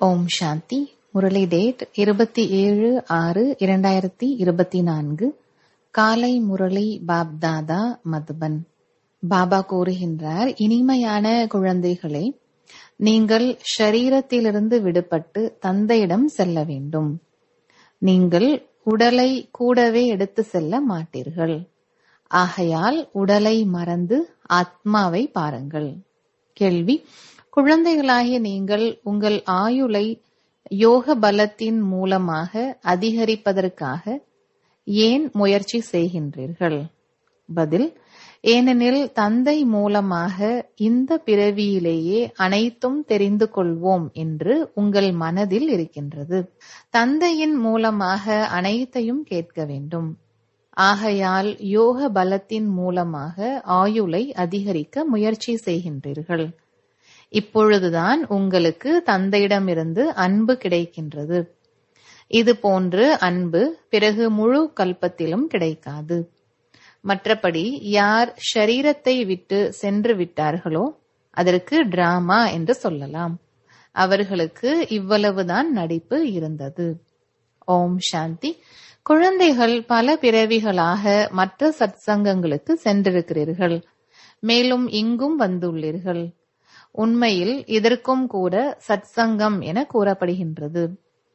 ஓம் சாந்தி Murali date இருபத்தி ஏழு ஆறு இரண்டாயிரத்தி இருபத்தி நான்கு காலை முரளி பாப்தாதா மதுபன் பாபா கூறுகின்றார் இனிமையான குழந்தைகளே நீங்கள் ஷரீரத்திலிருந்து விடுபட்டு தந்தையிடம் செல்ல வேண்டும் நீங்கள் உடலை கூடவே எடுத்து செல்ல மாட்டீர்கள் ஆகையால் உடலை மறந்து ஆத்மாவை பாருங்கள் கேள்வி குழந்தைகளாகிய நீங்கள் உங்கள் ஆயுளை யோக பலத்தின் மூலமாக அதிகரிப்பதற்காக ஏன் முயற்சி செய்கின்றீர்கள் பதில் ஏனெனில் தந்தை மூலமாக இந்த பிறவியிலேயே அனைத்தும் தெரிந்து கொள்வோம் என்று உங்கள் மனதில் இருக்கின்றது தந்தையின் மூலமாக அனைத்தையும் கேட்க வேண்டும் ஆகையால் யோக பலத்தின் மூலமாக ஆயுளை அதிகரிக்க முயற்சி செய்கின்றீர்கள் இப்பொழுதுதான் உங்களுக்கு தந்தையிடமிருந்து அன்பு கிடைக்கின்றது இது போன்று அன்பு பிறகு முழு கல்பத்திலும் கிடைக்காது மற்றபடி யார் ஷரீரத்தை விட்டு சென்று விட்டார்களோ அதற்கு டிராமா என்று சொல்லலாம் அவர்களுக்கு இவ்வளவுதான் நடிப்பு இருந்தது ஓம் சாந்தி குழந்தைகள் பல பிறவிகளாக மற்ற சத்சங்கங்களுக்கு சென்றிருக்கிறீர்கள் மேலும் இங்கும் வந்துள்ளீர்கள் உண்மையில் இதற்கும் கூட சத்சங்கம் என கூறப்படுகின்றது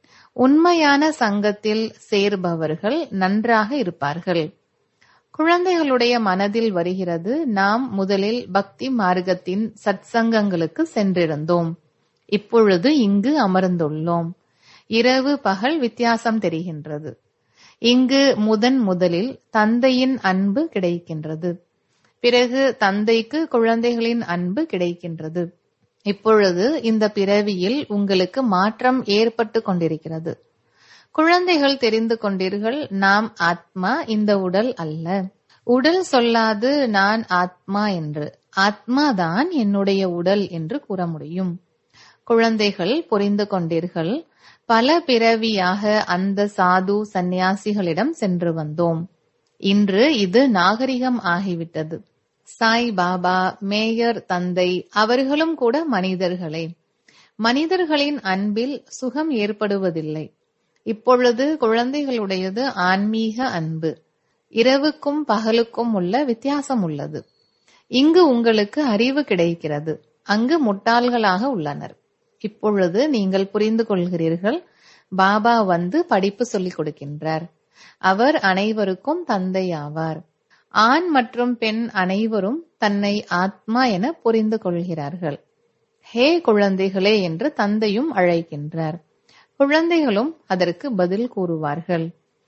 உண்மையான சங்கத்தில் சேர்பவர்கள் நன்றாக இருப்பார்கள் குழந்தைகளுடைய மனதில் வருகிறது நாம் முதலில் பக்தி மார்க்கத்தின் சத்சங்கங்களுக்கு சென்றிருந்தோம் இப்பொழுது இங்கு அமர்ந்துள்ளோம் இரவு பகல் வித்தியாசம் தெரிகின்றது இங்கு முதன் முதலில் தந்தையின் அன்பு கிடைக்கின்றது பிறகு தந்தைக்கு குழந்தைகளின் அன்பு கிடைக்கின்றது இப்பொழுது இந்த பிறவியில் உங்களுக்கு மாற்றம் ஏற்பட்டு கொண்டிருக்கிறது குழந்தைகள் தெரிந்து கொண்டீர்கள் நாம் ஆத்மா இந்த உடல் அல்ல உடல் சொல்லாது நான் ஆத்மா என்று ஆத்மாதான் என்னுடைய உடல் என்று கூற முடியும் குழந்தைகள் புரிந்து கொண்டீர்கள் பல பிறவியாக அந்த சாது சந்நியாசிகளிடம் சென்று வந்தோம் இன்று இது நாகரிகம் ஆகிவிட்டது சாய் பாபா மேயர் தந்தை அவர்களும் கூட மனிதர்களே மனிதர்களின் அன்பில் சுகம் ஏற்படுவதில்லை இப்பொழுது குழந்தைகளுடையது ஆன்மீக அன்பு இரவுக்கும் பகலுக்கும் உள்ள வித்தியாசம் உள்ளது இங்கு உங்களுக்கு அறிவு கிடைக்கிறது அங்கு முட்டாள்களாக உள்ளனர் இப்பொழுது நீங்கள் புரிந்து கொள்கிறீர்கள் பாபா வந்து படிப்பு சொல்லிக் கொடுக்கின்றார் அவர் அனைவருக்கும் தந்தை ஆவார் ஆண் மற்றும் பெண் அனைவரும் தன்னை ஆத்மா என புரிந்து கொள்கிறார்கள் ஹே குழந்தைகளே என்று தந்தையும் அழைக்கின்றார் குழந்தைகளும் அதற்கு பதில் கூறுவார்கள்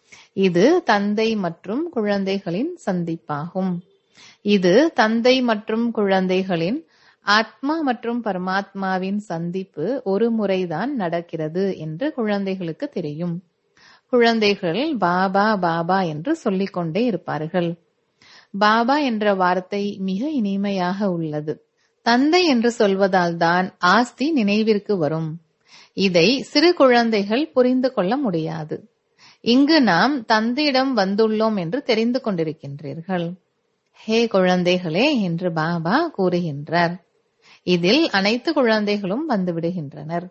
இது தந்தை மற்றும் குழந்தைகளின் சந்திப்பாகும் இது தந்தை மற்றும் குழந்தைகளின் ஆத்மா மற்றும் பரமாத்மாவின் சந்திப்பு ஒரு முறைதான் நடக்கிறது என்று குழந்தைகளுக்கு தெரியும் குழந்தைகள் பாபா பாபா என்று சொல்லிக்கொண்டே இருப்பார்கள் பாபா என்ற வார்த்தை மிக இனிமையாக உள்ளது தந்தை என்று சொல்வதால் தான் ஆஸ்தி நினைவிற்கு வரும் இதை சிறு குழந்தைகள் புரிந்து கொள்ள முடியாது இங்கு நாம் தந்தையிடம் வந்துள்ளோம் என்று தெரிந்து கொண்டிருக்கின்றீர்கள் ஹே குழந்தைகளே என்று பாபா கூறுகின்றார் இதில் அனைத்து குழந்தைகளும் வந்து விடுகின்றனர்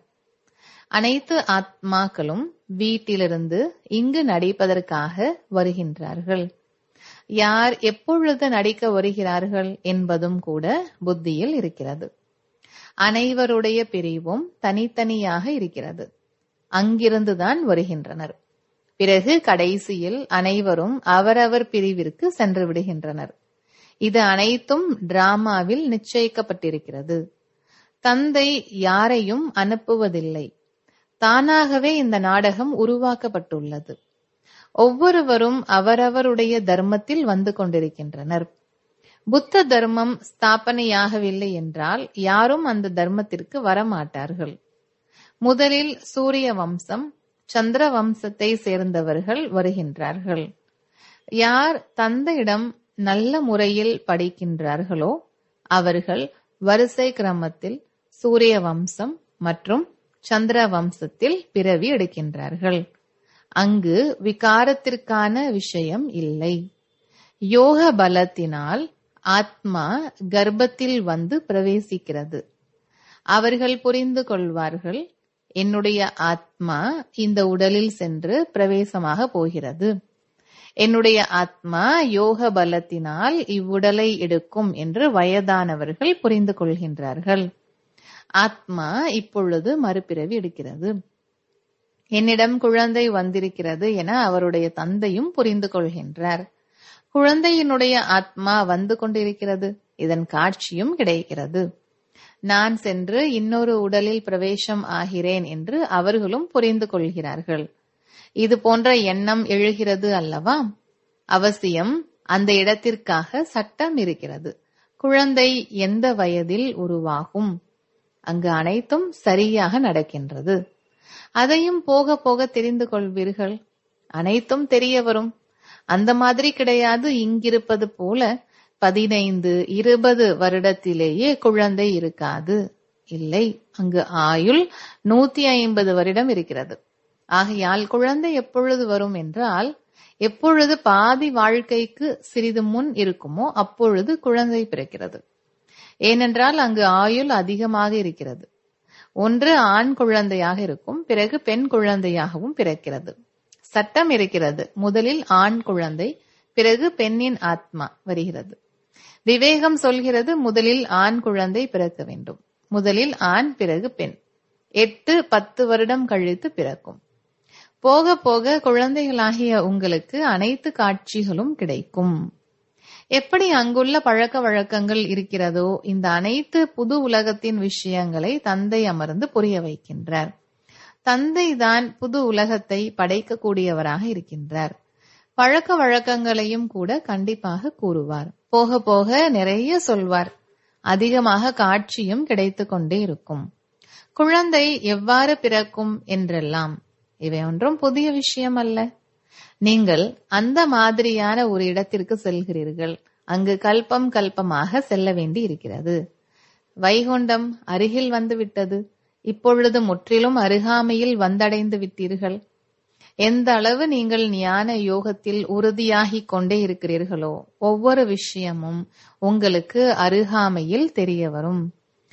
அனைத்து ஆத்மாக்களும் வீட்டிலிருந்து இங்கு நடிப்பதற்காக வருகின்றார்கள் யார் எப்பொழுது நடிக்க வருகிறார்கள் என்பதும் கூட புத்தியில் இருக்கிறது அனைவருடைய பிரிவும் தனித்தனியாக இருக்கிறது அங்கிருந்துதான் வருகின்றனர் பிறகு கடைசியில் அனைவரும் அவரவர் பிரிவிற்கு சென்று விடுகின்றனர் இது அனைத்தும் டிராமாவில் நிச்சயிக்கப்பட்டிருக்கிறது தந்தை யாரையும் அனுப்புவதில்லை தானாகவே இந்த நாடகம் உருவாக்கப்பட்டுள்ளது ஒவ்வொருவரும் அவரவருடைய தர்மத்தில் வந்து கொண்டிருக்கின்றனர் புத்த தர்மம் ஸ்தாபனையாகவில்லை என்றால் யாரும் அந்த தர்மத்திற்கு வரமாட்டார்கள் முதலில் சூரிய வம்சம் சந்திர வம்சத்தை சேர்ந்தவர்கள் வருகின்றார்கள் யார் தந்தையிடம் நல்ல முறையில் படிக்கின்றார்களோ அவர்கள் வரிசை கிரமத்தில் சூரிய வம்சம் மற்றும் சந்திர வம்சத்தில் பிறவி எடுக்கின்றார்கள் அங்கு விகாரத்திற்கான விஷயம் இல்லை யோக பலத்தினால் ஆத்மா கர்ப்பத்தில் வந்து பிரவேசிக்கிறது அவர்கள் புரிந்து கொள்வார்கள் என்னுடைய ஆத்மா இந்த உடலில் சென்று பிரவேசமாக போகிறது என்னுடைய ஆத்மா யோக பலத்தினால் இவ்வுடலை எடுக்கும் என்று வயதானவர்கள் புரிந்து கொள்கின்றார்கள் ஆத்மா இப்பொழுது மறுபிறவி எடுக்கிறது என்னிடம் குழந்தை வந்திருக்கிறது என அவருடைய தந்தையும் புரிந்து கொள்கின்றார் குழந்தையினுடைய ஆத்மா வந்து கொண்டிருக்கிறது இதன் காட்சியும் கிடைக்கிறது நான் சென்று இன்னொரு உடலில் பிரவேசம் ஆகிறேன் என்று அவர்களும் புரிந்து கொள்கிறார்கள் இது போன்ற எண்ணம் எழுகிறது அல்லவா அவசியம் அந்த இடத்திற்காக சட்டம் இருக்கிறது குழந்தை எந்த வயதில் உருவாகும் அங்கு அனைத்தும் சரியாக நடக்கின்றது அதையும் போக போக தெரிந்து கொள்வீர்கள் அனைத்தும் தெரிய வரும் அந்த மாதிரி கிடையாது இங்கிருப்பது போல பதினைந்து இருபது வருடத்திலேயே குழந்தை இருக்காது இல்லை அங்கு ஆயுள் நூத்தி ஐம்பது வருடம் இருக்கிறது ஆகையால் குழந்தை எப்பொழுது வரும் என்றால் எப்பொழுது பாதி வாழ்க்கைக்கு சிறிது முன் இருக்குமோ அப்பொழுது குழந்தை பிறக்கிறது ஏனென்றால் அங்கு ஆயுள் அதிகமாக இருக்கிறது ஒன்று ஆண் குழந்தையாக இருக்கும் பிறகு பெண் குழந்தையாகவும் பிறக்கிறது சட்டம் இருக்கிறது முதலில் ஆண் குழந்தை பிறகு பெண்ணின் ஆத்மா வருகிறது விவேகம் சொல்கிறது முதலில் ஆண் குழந்தை பிறக்க வேண்டும் முதலில் ஆண் பிறகு பெண் எட்டு பத்து வருடம் கழித்து பிறக்கும் போக போக குழந்தைகளாகிய உங்களுக்கு அனைத்து காட்சிகளும் கிடைக்கும் எப்படி அங்குள்ள பழக்க வழக்கங்கள் இருக்கிறதோ இந்த அனைத்து புது உலகத்தின் விஷயங்களை தந்தை அமர்ந்து புரிய வைக்கின்றார் தந்தை தான் புது உலகத்தை படைக்கக்கூடியவராக இருக்கின்றார் பழக்க வழக்கங்களையும் கூட கண்டிப்பாக கூறுவார் போக போக நிறைய சொல்வார் அதிகமாக காட்சியும் கிடைத்து கொண்டே இருக்கும் குழந்தை எவ்வாறு பிறக்கும் என்றெல்லாம் இவை ஒன்றும் புதிய விஷயம் அல்ல நீங்கள் அந்த மாதிரியான ஒரு இடத்திற்கு செல்கிறீர்கள் அங்கு கல்பம் கல்பமாக செல்ல வேண்டி இருக்கிறது வைகுண்டம் அருகில் வந்து விட்டது இப்பொழுது முற்றிலும் அருகாமையில் வந்தடைந்து விட்டீர்கள் எந்த அளவு நீங்கள் ஞான யோகத்தில் உறுதியாகிக் கொண்டே இருக்கிறீர்களோ ஒவ்வொரு விஷயமும் உங்களுக்கு அருகாமையில் தெரிய வரும்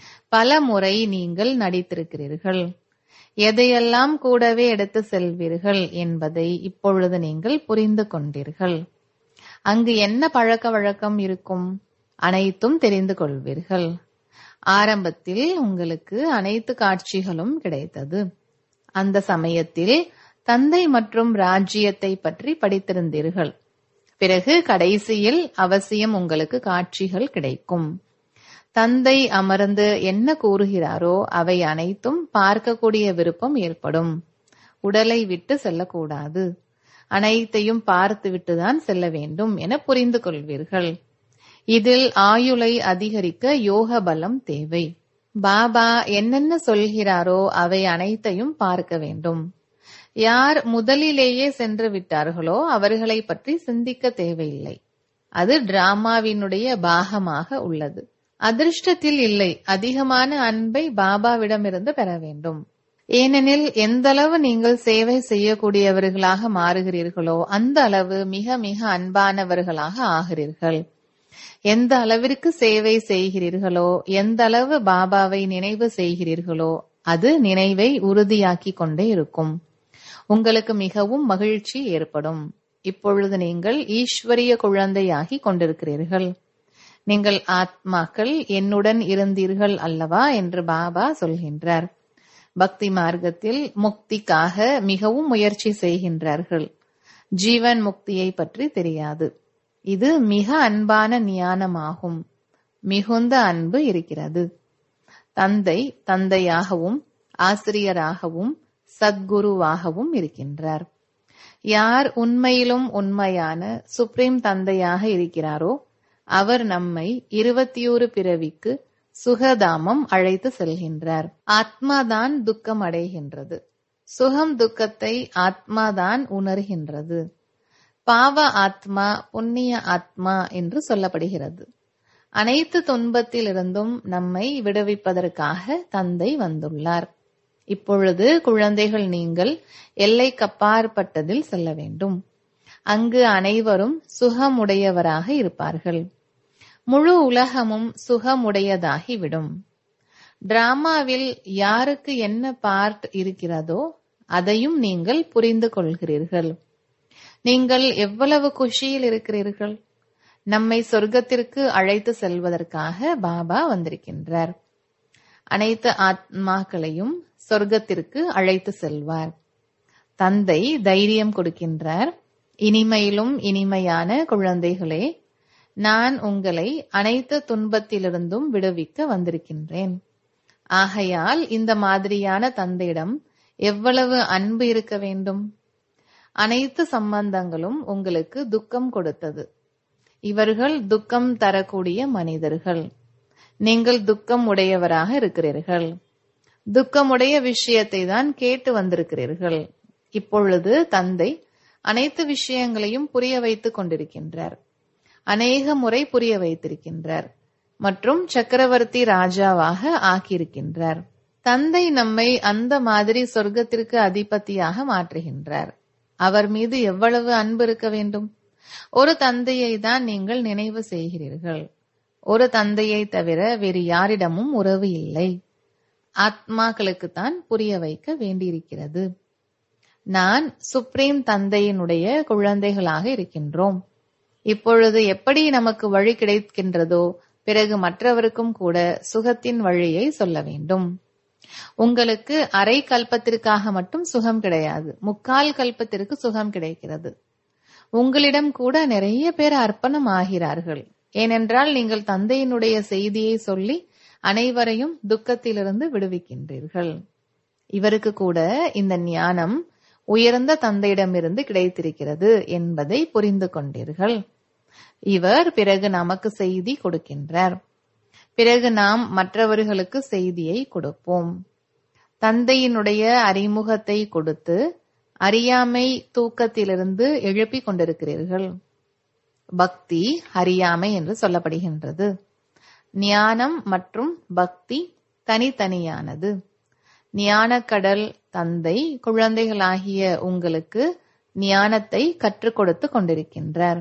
பல முறை நீங்கள் நடித்திருக்கிறீர்கள் எதையெல்லாம் கூடவே எடுத்து செல்வீர்கள் என்பதை இப்பொழுது நீங்கள் புரிந்து கொண்டீர்கள் அங்கு என்ன பழக்க வழக்கம் இருக்கும் அனைத்தும் தெரிந்து கொள்வீர்கள் ஆரம்பத்தில் உங்களுக்கு அனைத்து காட்சிகளும் கிடைத்தது அந்த சமயத்தில் தந்தை மற்றும் ராஜ்யத்தை பற்றி படித்திருந்தீர்கள் பிறகு கடைசியில் அவசியம் உங்களுக்கு காட்சிகள் கிடைக்கும் தந்தை அமர்ந்து என்ன கூறுகிறாரோ அவை அனைத்தும் பார்க்கக்கூடிய விருப்பம் ஏற்படும் உடலை விட்டு செல்லக்கூடாது அனைத்தையும் பார்த்துவிட்டுதான் செல்ல வேண்டும் என புரிந்து கொள்வீர்கள் இதில் ஆயுளை அதிகரிக்க யோக பலம் தேவை பாபா என்னென்ன சொல்கிறாரோ அவை அனைத்தையும் பார்க்க வேண்டும் யார் முதலிலேயே சென்று விட்டார்களோ அவர்களை பற்றி சிந்திக்க தேவையில்லை அது டிராமாவினுடைய பாகமாக உள்ளது அதிர்ஷ்டத்தில் இல்லை அதிகமான அன்பை பாபாவிடமிருந்து பெற வேண்டும் ஏனெனில் எந்த அளவு நீங்கள் சேவை செய்யக்கூடியவர்களாக மாறுகிறீர்களோ அந்த அளவு மிக மிக அன்பானவர்களாக ஆகிறீர்கள் எந்த அளவிற்கு சேவை செய்கிறீர்களோ எந்த அளவு பாபாவை நினைவு செய்கிறீர்களோ அது நினைவை உறுதியாக்கி கொண்டே இருக்கும் உங்களுக்கு மிகவும் மகிழ்ச்சி ஏற்படும் இப்பொழுது நீங்கள் ஈஸ்வரிய குழந்தையாகி கொண்டிருக்கிறீர்கள் நீங்கள் ஆத்மாக்கள் என்னுடன் இருந்தீர்கள் அல்லவா என்று பாபா சொல்கின்றார் பக்தி மார்க்கத்தில் முக்திக்காக மிகவும் முயற்சி செய்கின்றார்கள் ஜீவன் முக்தியை பற்றி தெரியாது இது மிக அன்பான ஞானமாகும் மிகுந்த அன்பு இருக்கிறது தந்தை தந்தையாகவும் ஆசிரியராகவும் சத்குருவாகவும் இருக்கின்றார் யார் உண்மையிலும் உண்மையான சுப்ரீம் தந்தையாக இருக்கிறாரோ அவர் நம்மை இருபத்தி ஒரு பிறவிக்கு சுகதாமம் அழைத்து செல்கின்றார் ஆத்மாதான் துக்கம் அடைகின்றது சுகம் துக்கத்தை ஆத்மாதான் உணர்கின்றது பாவ ஆத்மா புண்ணிய ஆத்மா என்று சொல்லப்படுகிறது அனைத்து துன்பத்திலிருந்தும் நம்மை விடுவிப்பதற்காக தந்தை வந்துள்ளார் இப்பொழுது குழந்தைகள் நீங்கள் எல்லைக்கப்பாற்பட்டதில் செல்ல வேண்டும் அங்கு அனைவரும் சுகமுடையவராக இருப்பார்கள் முழு உலகமும் சுகமுடையதாகிவிடும் டிராமாவில் யாருக்கு என்ன பார்ட் இருக்கிறதோ அதையும் நீங்கள் புரிந்து கொள்கிறீர்கள் நீங்கள் எவ்வளவு குஷியில் இருக்கிறீர்கள் நம்மை சொர்க்கத்திற்கு அழைத்து செல்வதற்காக பாபா வந்திருக்கின்றார் அனைத்து ஆத்மாக்களையும் சொர்க்கத்திற்கு அழைத்து செல்வார் தந்தை தைரியம் கொடுக்கின்றார் இனிமையிலும் இனிமையான குழந்தைகளே நான் உங்களை அனைத்து துன்பத்திலிருந்தும் விடுவிக்க வந்திருக்கின்றேன் ஆகையால் இந்த மாதிரியான தந்தையிடம் எவ்வளவு அன்பு இருக்க வேண்டும் அனைத்து சம்பந்தங்களும் உங்களுக்கு துக்கம் கொடுத்தது இவர்கள் துக்கம் தரக்கூடிய மனிதர்கள் நீங்கள் துக்கம் உடையவராக இருக்கிறீர்கள் துக்கமுடைய விஷயத்தை தான் கேட்டு வந்திருக்கிறீர்கள் இப்பொழுது தந்தை அனைத்து விஷயங்களையும் புரிய வைத்துக் கொண்டிருக்கின்றார் அநேக முறை புரிய வைத்திருக்கின்றார் மற்றும் சக்கரவர்த்தி ராஜாவாக ஆக்கியிருக்கின்றார் தந்தை நம்மை அந்த மாதிரி சொர்க்கத்திற்கு அதிபதியாக மாற்றுகின்றார் அவர் மீது எவ்வளவு அன்பு இருக்க வேண்டும் ஒரு தந்தையை தான் நீங்கள் நினைவு செய்கிறீர்கள் ஒரு தந்தையை தவிர வேறு யாரிடமும் உறவு இல்லை ஆத்மாக்களுக்கு தான் புரிய வைக்க வேண்டியிருக்கிறது நான் சுப்ரீம் தந்தையினுடைய குழந்தைகளாக இருக்கின்றோம் இப்பொழுது எப்படி நமக்கு வழி கிடைக்கின்றதோ பிறகு மற்றவருக்கும் கூட சுகத்தின் வழியை சொல்ல வேண்டும் உங்களுக்கு அரை கல்பத்திற்காக மட்டும் சுகம் கிடையாது முக்கால் கல்பத்திற்கு சுகம் கிடைக்கிறது உங்களிடம் கூட நிறைய பேர் அர்ப்பணம் ஆகிறார்கள் ஏனென்றால் நீங்கள் தந்தையினுடைய செய்தியை சொல்லி அனைவரையும் துக்கத்திலிருந்து விடுவிக்கின்றீர்கள் இவருக்கு கூட இந்த ஞானம் உயர்ந்த தந்தையிடமிருந்து கிடைத்திருக்கிறது என்பதை புரிந்து கொண்டீர்கள் இவர் பிறகு நமக்கு செய்தி கொடுக்கின்றார் பிறகு நாம் மற்றவர்களுக்கு செய்தியை கொடுப்போம் தந்தையினுடைய அறிமுகத்தை கொடுத்து அறியாமை தூக்கத்திலிருந்து எழுப்பிக் கொண்டிருக்கிறீர்கள் பக்தி அறியாமை என்று சொல்லப்படுகின்றது ஞானம் மற்றும் பக்தி தனித்தனியானது ஞானக்கடல் தந்தை குழந்தைகளாகிய உங்களுக்கு ஞானத்தை கற்றுக் கொடுத்து கொண்டிருக்கின்றார்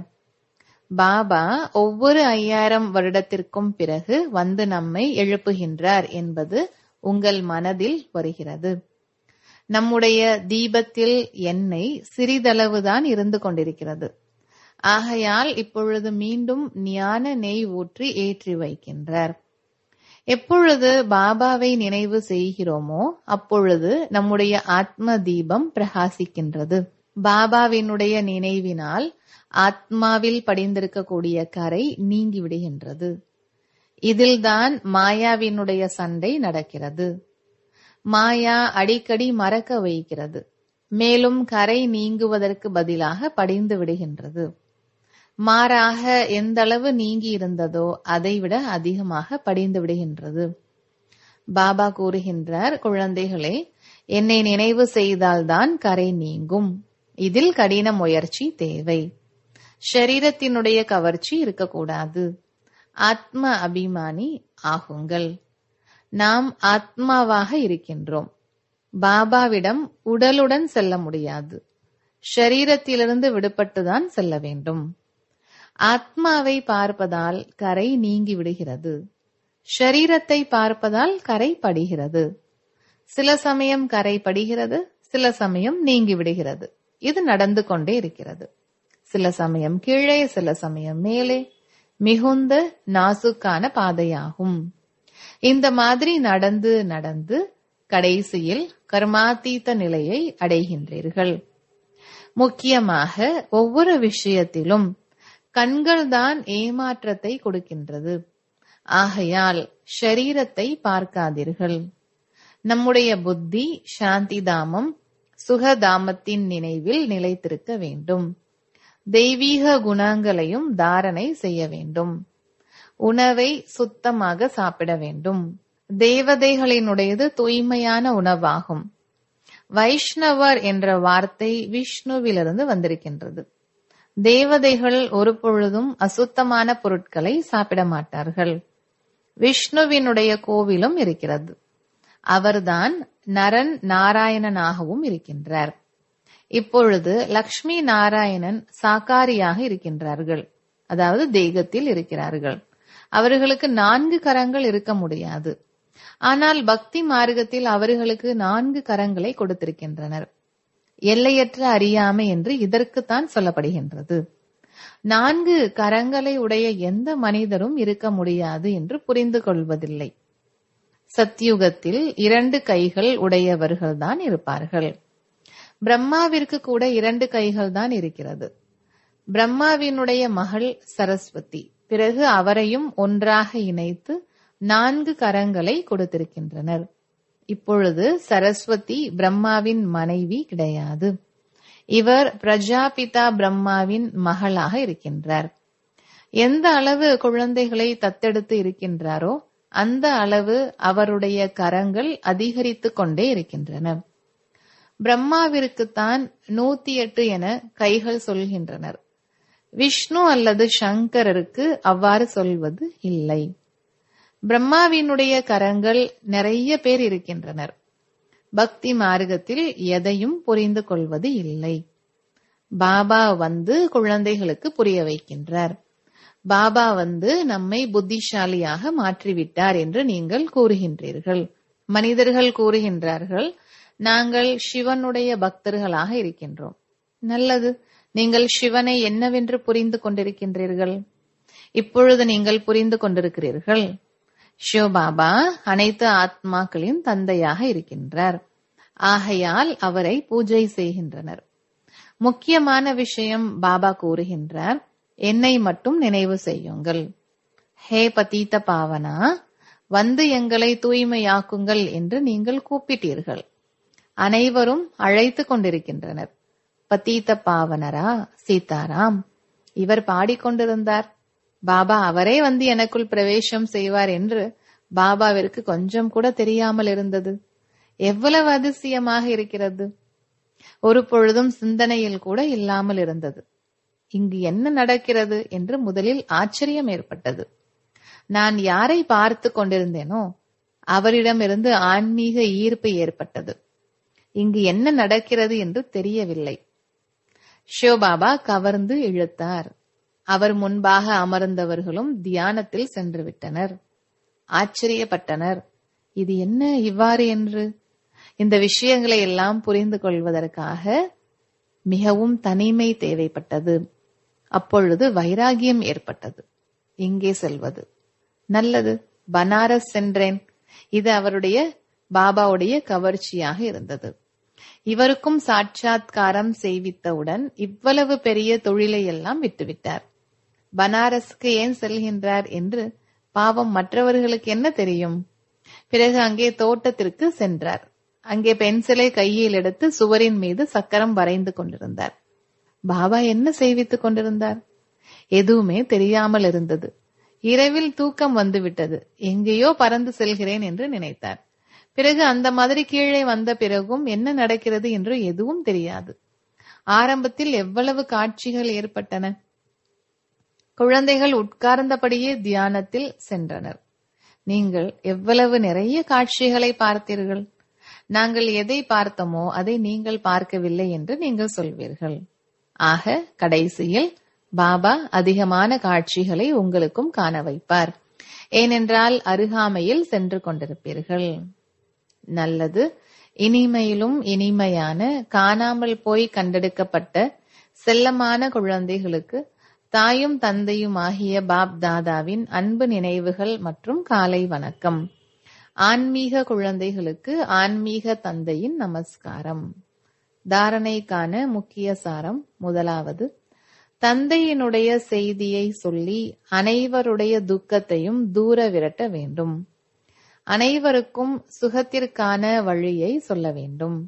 பாபா ஒவ்வொரு ஐயாயிரம் வருடத்திற்கும் பிறகு வந்து நம்மை எழுப்புகின்றார் என்பது உங்கள் மனதில் வருகிறது நம்முடைய தீபத்தில் எண்ணெய் சிறிதளவுதான் இருந்து கொண்டிருக்கிறது ஆகையால் இப்பொழுது மீண்டும் ஞான நெய் ஊற்றி ஏற்றி வைக்கின்றார் எப்பொழுது பாபாவை நினைவு செய்கிறோமோ அப்பொழுது நம்முடைய ஆத்ம தீபம் பிரகாசிக்கின்றது பாபாவினுடைய நினைவினால் ஆத்மாவில் படிந்திருக்கக்கூடிய கரை நீங்கி விடுகின்றது இதில்தான் மாயாவினுடைய சண்டை நடக்கிறது மாயா அடிக்கடி மறக்க வைக்கிறது மேலும் கரை நீங்குவதற்கு பதிலாக படிந்து விடுகின்றது மாறாக எந்த அளவு நீங்கி இருந்ததோ அதைவிட அதிகமாக படிந்து விடுகின்றது பாபா கூறுகின்றார் குழந்தைகளே என்னை நினைவு செய்தால்தான் கரை நீங்கும் இதில் கடின முயற்சி தேவை ஷரீரத்தினுடைய கவர்ச்சி இருக்கக்கூடாது ஆத்ம அபிமானி ஆகுங்கள் நாம் ஆத்மாவாக இருக்கின்றோம் பாபாவிடம் உடலுடன் செல்ல முடியாது ஷரீரத்திலிருந்து விடுபட்டுதான் செல்ல வேண்டும் ஆத்மாவை பார்ப்பதால் கரை நீங்கி விடுகிறது ஷரீரத்தை பார்ப்பதால் கரை படுகிறது சில சமயம் கரை படுகிறது சில சமயம் நீங்கி விடுகிறது இது நடந்து கொண்டே இருக்கிறது சில சமயம் கீழே சில சமயம் மேலே மிகுந்த நாசுக்கான பாதையாகும் இந்த மாதிரி நடந்து நடந்து கடைசியில் கர்மாத்தீத்த நிலையை அடைகின்றீர்கள் முக்கியமாக ஒவ்வொரு விஷயத்திலும் கண்கள்தான் ஏமாற்றத்தை கொடுக்கின்றது ஆகையால் ஷரீரத்தை பார்க்காதீர்கள் நம்முடைய புத்தி சாந்தி தாமம் சுகதாமத்தின் நினைவில் நிலைத்திருக்க வேண்டும் தெய்வீக குணங்களையும் தாரணை செய்ய வேண்டும் உணவை சுத்தமாக சாப்பிட வேண்டும் தேவதைகளினுடையது தூய்மையான உணவாகும் வைஷ்ணவர் என்ற வார்த்தை விஷ்ணுவிலிருந்து வந்திருக்கின்றது தேவதைகள் ஒரு பொழுதும் அசுத்தமான பொருட்களை சாப்பிட மாட்டார்கள் விஷ்ணுவினுடைய கோவிலும் இருக்கிறது அவர்தான் நரன் நாராயணனாகவும் இருக்கின்றார் இப்பொழுது லக்ஷ்மி நாராயணன் சாக்காரியாக இருக்கின்றார்கள் அதாவது தேகத்தில் இருக்கிறார்கள் அவர்களுக்கு நான்கு கரங்கள் இருக்க முடியாது ஆனால் பக்தி மார்க்கத்தில் அவர்களுக்கு நான்கு கரங்களை கொடுத்திருக்கின்றனர் எல்லையற்ற அறியாமை என்று இதற்குத்தான் சொல்லப்படுகின்றது நான்கு கரங்களை உடைய எந்த மனிதரும் இருக்க முடியாது என்று புரிந்து கொள்வதில்லை சத்யுகத்தில் இரண்டு கைகள் உடையவர்கள்தான் இருப்பார்கள் பிரம்மாவிற்கு கூட இரண்டு கைகள் தான் இருக்கிறது பிரம்மாவினுடைய மகள் சரஸ்வதி பிறகு அவரையும் ஒன்றாக இணைத்து நான்கு கரங்களை கொடுத்திருக்கின்றனர் இப்பொழுது சரஸ்வதி பிரம்மாவின் மனைவி கிடையாது இவர் பிரஜாபிதா பிரம்மாவின் மகளாக இருக்கின்றார் எந்த அளவு குழந்தைகளை தத்தெடுத்து இருக்கின்றாரோ அந்த அளவு அவருடைய கரங்கள் அதிகரித்து கொண்டே இருக்கின்றன பிரம்மாவிற்குத்தான் நூத்தி எட்டு என கைகள் சொல்கின்றனர் விஷ்ணு அல்லது சங்கரருக்கு அவ்வாறு சொல்வது இல்லை பிரம்மாவினுடைய கரங்கள் நிறைய பேர் இருக்கின்றனர் பக்தி மார்க்கத்தில் எதையும் புரிந்து கொள்வது இல்லை பாபா வந்து குழந்தைகளுக்கு புரிய வைக்கின்றார் பாபா வந்து நம்மை புத்திசாலியாக மாற்றிவிட்டார் என்று நீங்கள் கூறுகின்றீர்கள் மனிதர்கள் கூறுகின்றார்கள் நாங்கள் சிவனுடைய பக்தர்களாக இருக்கின்றோம் நல்லது நீங்கள் சிவனை என்னவென்று புரிந்து கொண்டிருக்கின்றீர்கள் இப்பொழுது நீங்கள் புரிந்து கொண்டிருக்கிறீர்கள் சிவபாபா அனைத்து ஆத்மாக்களின் தந்தையாக இருக்கின்றார் ஆகையால் அவரை பூஜை செய்கின்றனர் முக்கியமான விஷயம் பாபா கூறுகின்றார் என்னை மட்டும் நினைவு செய்யுங்கள் ஹே பதீத்த பாவனா வந்து எங்களை தூய்மையாக்குங்கள் என்று நீங்கள் கூப்பிட்டீர்கள் அனைவரும் அழைத்து கொண்டிருக்கின்றனர் பதீத்த பாவனரா சீதாராம் இவர் பாடிக்கொண்டிருந்தார் பாபா அவரே வந்து எனக்குள் பிரவேசம் செய்வார் என்று பாபாவிற்கு கொஞ்சம் கூட தெரியாமல் இருந்தது எவ்வளவு அதிசயமாக இருக்கிறது ஒரு பொழுதும் சிந்தனையில் கூட இல்லாமல் இருந்தது இங்கு என்ன நடக்கிறது என்று முதலில் ஆச்சரியம் ஏற்பட்டது நான் யாரை பார்த்து கொண்டிருந்தேனோ அவரிடமிருந்து ஆன்மீக ஈர்ப்பு ஏற்பட்டது இங்கு என்ன நடக்கிறது என்று தெரியவில்லை ஷிவபாபா கவர்ந்து இழுத்தார் அவர் முன்பாக அமர்ந்தவர்களும் தியானத்தில் சென்று விட்டனர் ஆச்சரியப்பட்டனர் இது என்ன இவ்வாறு என்று இந்த விஷயங்களை எல்லாம் புரிந்து கொள்வதற்காக மிகவும் தனிமை தேவைப்பட்டது அப்பொழுது வைராகியம் ஏற்பட்டது எங்கே செல்வது நல்லது பனாரஸ் சென்றேன் இது அவருடைய பாபாவுடைய கவர்ச்சியாக இருந்தது இவருக்கும் சாட்சாத்காரம் செய்வித்தவுடன் இவ்வளவு பெரிய தொழிலை எல்லாம் விட்டுவிட்டார் பனாரஸ்க்கு ஏன் செல்கின்றார் என்று பாவம் மற்றவர்களுக்கு என்ன தெரியும் பிறகு அங்கே தோட்டத்திற்கு சென்றார் அங்கே பென்சிலை கையில் எடுத்து சுவரின் மீது சக்கரம் வரைந்து கொண்டிருந்தார் பாபா என்ன செய்வித்துக் கொண்டிருந்தார் எதுவுமே தெரியாமல் இருந்தது இரவில் தூக்கம் வந்துவிட்டது எங்கேயோ பறந்து செல்கிறேன் என்று நினைத்தார் பிறகு அந்த மாதிரி கீழே வந்த பிறகும் என்ன நடக்கிறது என்று எதுவும் தெரியாது ஆரம்பத்தில் எவ்வளவு காட்சிகள் ஏற்பட்டன குழந்தைகள் உட்கார்ந்தபடியே தியானத்தில் சென்றனர் நீங்கள் எவ்வளவு நிறைய காட்சிகளை பார்த்தீர்கள் நாங்கள் எதை பார்த்தோமோ அதை நீங்கள் பார்க்கவில்லை என்று நீங்கள் சொல்வீர்கள் ஆக கடைசியில் பாபா அதிகமான காட்சிகளை உங்களுக்கும் காண வைப்பார் ஏனென்றால் அருகாமையில் சென்று கொண்டிருப்பீர்கள் நல்லது இனிமையிலும் இனிமையான காணாமல் போய் கண்டெடுக்கப்பட்ட செல்லமான குழந்தைகளுக்கு தாயும் தந்தையும் ஆகிய பாப் தாதாவின் அன்பு நினைவுகள் மற்றும் காலை வணக்கம் ஆன்மீக குழந்தைகளுக்கு ஆன்மீக தந்தையின் நமஸ்காரம் தாரணைக்கான முக்கிய சாரம் முதலாவது தந்தையினுடைய செய்தியை சொல்லி அனைவருடைய துக்கத்தையும் தூர விரட்ட வேண்டும் அனைவருக்கும் சுகத்திற்கான வழியை சொல்ல வேண்டும்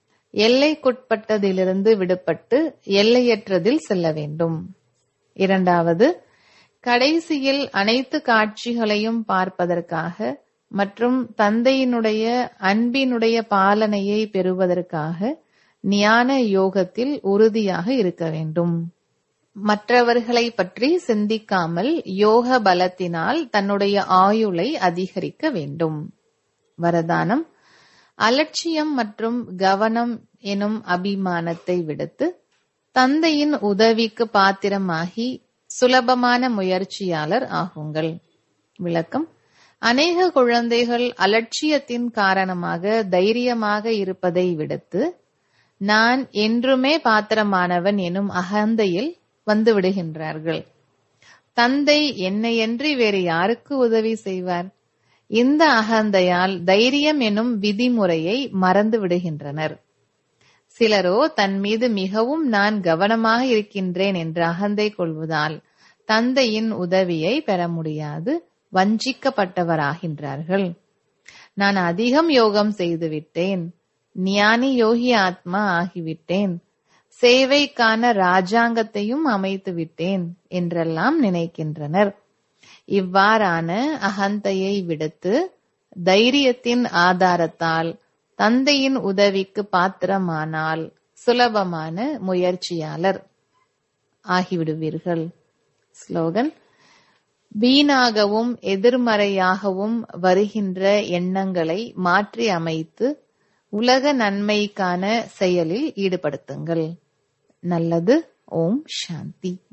எல்லைக்குட்பட்டதிலிருந்து விடுபட்டு எல்லையற்றதில் செல்ல வேண்டும் இரண்டாவது கடைசியில் அனைத்து காட்சிகளையும் பார்ப்பதற்காக மற்றும் தந்தையினுடைய அன்பினுடைய பாலனையை பெறுவதற்காக ஞான யோகத்தில் உறுதியாக இருக்க வேண்டும் மற்றவர்களை பற்றி சிந்திக்காமல் யோக பலத்தினால் தன்னுடைய ஆயுளை அதிகரிக்க வேண்டும் வரதானம் அலட்சியம் மற்றும் கவனம் எனும் அபிமானத்தை விடுத்து தந்தையின் உதவிக்கு பாத்திரமாகி சுலபமான முயற்சியாளர் ஆகுங்கள் விளக்கம் அநேக குழந்தைகள் அலட்சியத்தின் காரணமாக தைரியமாக இருப்பதை விடுத்து நான் என்றுமே பாத்திரமானவன் எனும் அகந்தையில் வந்து விடுகின்றார்கள் தந்தை என்னையன்றி வேறு யாருக்கு உதவி செய்வார் இந்த அகந்தையால் தைரியம் எனும் விதிமுறையை மறந்து விடுகின்றனர் சிலரோ தன் மீது மிகவும் நான் கவனமாக இருக்கின்றேன் என்று அகந்தை கொள்வதால் தந்தையின் உதவியை பெற முடியாது வஞ்சிக்கப்பட்டவராகின்றார்கள் நான் அதிகம் யோகம் செய்துவிட்டேன் ஞானி யோகி ஆத்மா ஆகிவிட்டேன் சேவைக்கான ராஜாங்கத்தையும் அமைத்து விட்டேன் என்றெல்லாம் நினைக்கின்றனர் இவ்வாறான அகந்தையை விடுத்து தைரியத்தின் ஆதாரத்தால் தந்தையின் உதவிக்கு பாத்திரமானால் சுலபமான முயற்சியாளர் ஆகிவிடுவீர்கள் ஸ்லோகன் வீணாகவும் எதிர்மறையாகவும் வருகின்ற எண்ணங்களை மாற்றி அமைத்து உலக நன்மைக்கான செயலில் ஈடுபடுத்துங்கள் நல்லது ஓம் சாந்தி